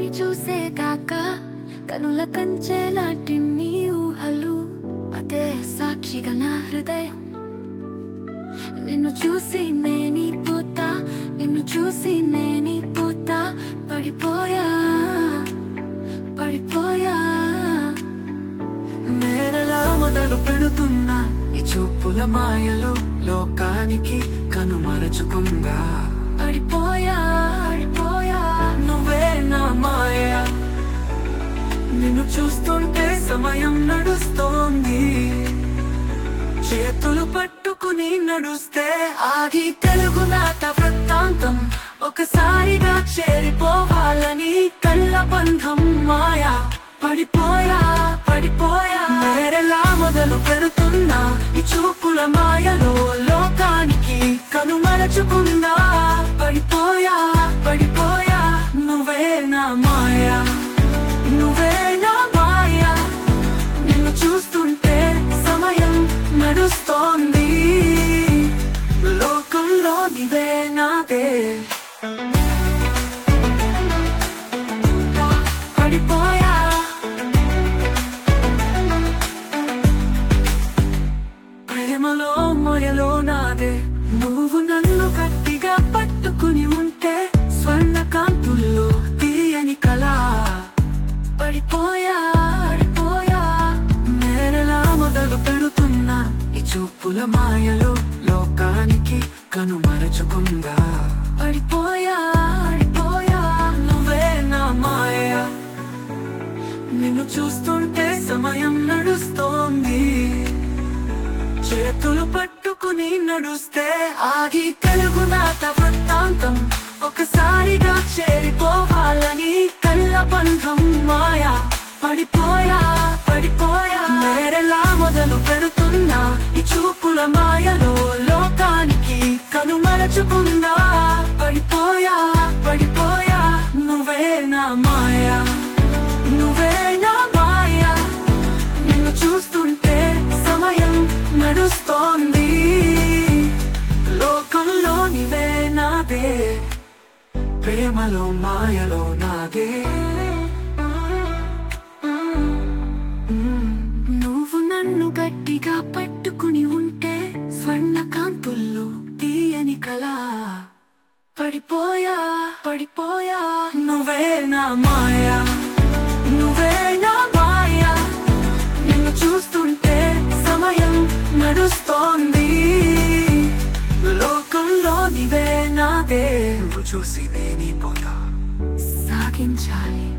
లోకాన్ని చూసే కాక కనుల కంచె లాంటి నీ ఊహలు అదే సాక్షిగా నా హృదయం నిన్ను చూసి నేని పోతా నిన్ను చూసి నేని పోతా పడిపోయా పడిపోయా నేనలా మొదలు పెడుతున్నా ఈ చూపుల మాయలు లోకానికి కనుమరచుకుందా పడిపోయా పడిపోయా నువ్వే నా మాయ నిన్ను చూస్తుంటే సమయం నడుస్తోంది చేతులు పట్టుకుని నడుస్తే ఆగి తెలుగు నాట వృత్తాంతం ఒకసారిగా చేరిపోవాలని కళ్ళ బంధం మాయా పడిపోయా పడిపోయా మేరెలా మొదలు పెడుతున్నా ఈ చూపుల మాయలో లోకానికి కనుమరచుకుందా పడిపోయా పడిపోయా నువ్వే నా మాయా నువ్వే నా మాయా నిన్ను చూస్తుంటే సమయం నడుస్తోంది లోకంలో నీవే నాదే పడిపోయా ప్రేమలో మొయలో నాదే నువ్వు నన్ను గట్టిగా పట్టుకుని ఉంటే స్వర్ణ కాంతుల్లో తీయని కళ పడిపోయా పడిపోయా నేనెలా మొదలు పెడుతున్నా ఈ చూపుల మాయలు లోకానికి కనుమరచుకుందా పడిపోయా పడిపోయా నువ్వే నా మాయ నిన్ను చూస్తుంటే సమయం నడుస్తోంది చేతులు పట్టుకుని నడుస్తే ఆగి తెలుగు నాట వృత్తాంతం ఒకసారిగా చేరిపోవాలని కళ్ళ బంధం మాయా పడిపోయా పడిపోయా మేరెలా మొదలు పెడుతున్నా ఈ చూపుల మాయలో లోకానికి కనుమరచుకుందా పడిపోయా పడిపోయా నువ్వే నా మాయా నువ్వే నా మాయా నిన్ను చూస్తుంటే సమయం నడుస్తోంది లోకంలో నీవే నాదే ప్రేమలో మాయలో నాదే నువ్వు నన్ను గట్టిగా పట్టుకుని ఉంటే స్వర్ణ కాంతుల్లో తీయని కళ పడిపోయా పడిపోయా నువ్వే నా మాయా నువ్వే నా మాయా నిన్ను చూస్తుంటే సమయం నడుస్తోంది లోకంలో నీవే నాదే నువ్వు చూసి నేని పోతా సాగించాలి